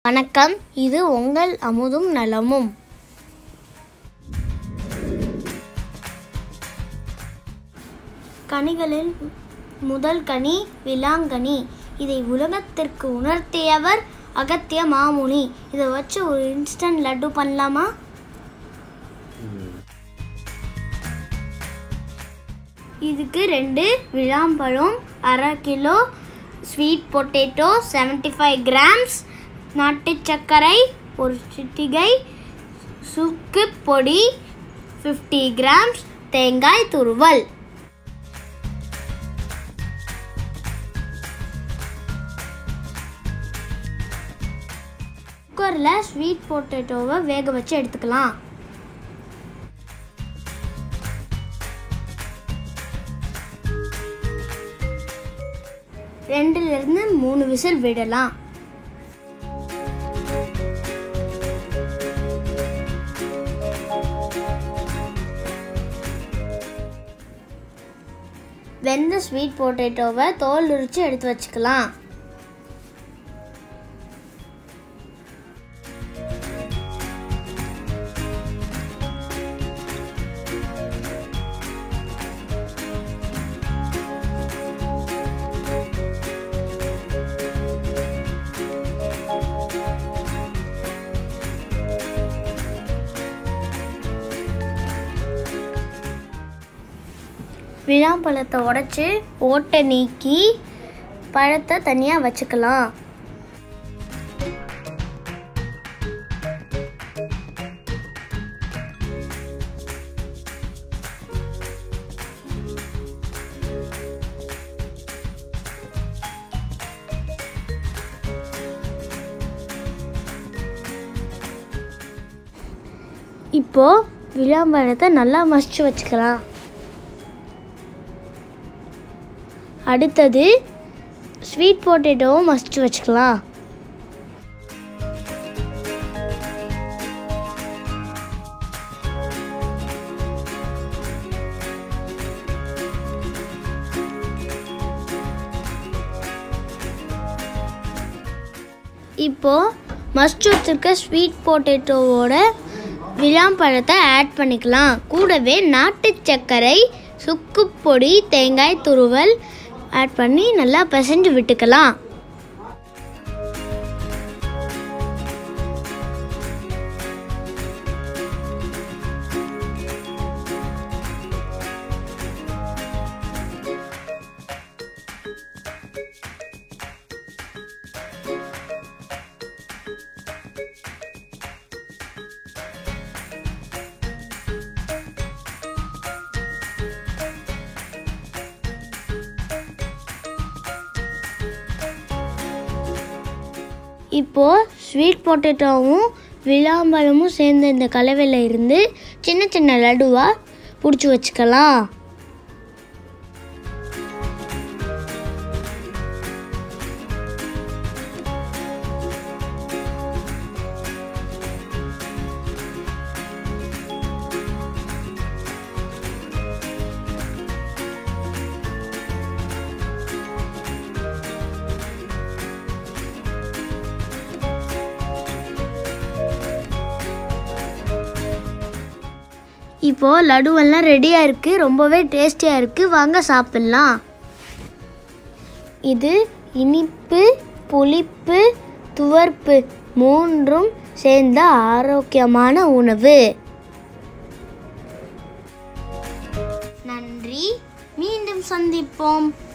வணக்கம் இது உங்கள் அமுதும் நலமும் கனிகளில் முதல் கனி விலாங்கனி இதை உலகத்திற்கு உணர்த்தியவர் அகத்திய மாமுனி இதை வச்சு ஒரு இன்ஸ்டன்ட் லட்டு பண்ணலாமா இதுக்கு ரெண்டு விளாம்பழம் அரை kilo sweet potato 75 five grams நாட்டு சர்க்கரை ஒரு சிட்டிகை சுக்கு பொடி 50 கிராம்ஸ் தேங்காய் துருவல் குக்கரில் ஸ்வீட் பொட்டேட்டோவை வேக வச்சு எடுத்துக்கலாம் ரெண்டுலேருந்து மூணு விசில் விடலாம் வெந்த ஸ்வீட் பொட்டேட்டோவை தோல் உரிச்சு எடுத்து வச்சுக்கலாம் விழாம்பழத்தை உடைச்சு ஓட்டை நீக்கி பழத்தை தனியாக வச்சுக்கலாம் இப்போ விழாம்பழத்தை நல்லா மசிச்சு வச்சுக்கலாம் அடுத்தது ஸ்வீட் பொட்டேட்டோவும் மசிச்சு வச்சுக்கலாம் இப்போ மசிச்சு வச்சிருக்க ஸ்வீட் பொட்டேட்டோவோட விழாம்பழத்தை ஆட் பண்ணிக்கலாம் கூடவே நாட்டு சர்க்கரை சுக்கு பொடி தேங்காய் துருவல் ஆட் பண்ணி நல்லா பிசைஞ்சு விட்டுக்கலாம் இப்போ ஸ்வீட் பொட்டேட்டோவும் விளாம்பழமும் சேர்ந்த இந்த கலவையில் இருந்து சின்ன சின்ன லட்டுவாக பிடிச்சி வச்சுக்கலாம் இப்போ லடுவெல்லாம் ரெடியாக இருக்குது ரொம்பவே டேஸ்டியாக இருக்குது வாங்க சாப்பிட்லாம் இது இனிப்பு புளிப்பு துவர்ப்பு மூன்றும் சேர்ந்த ஆரோக்கியமான உணவு நன்றி மீண்டும் சந்திப்போம்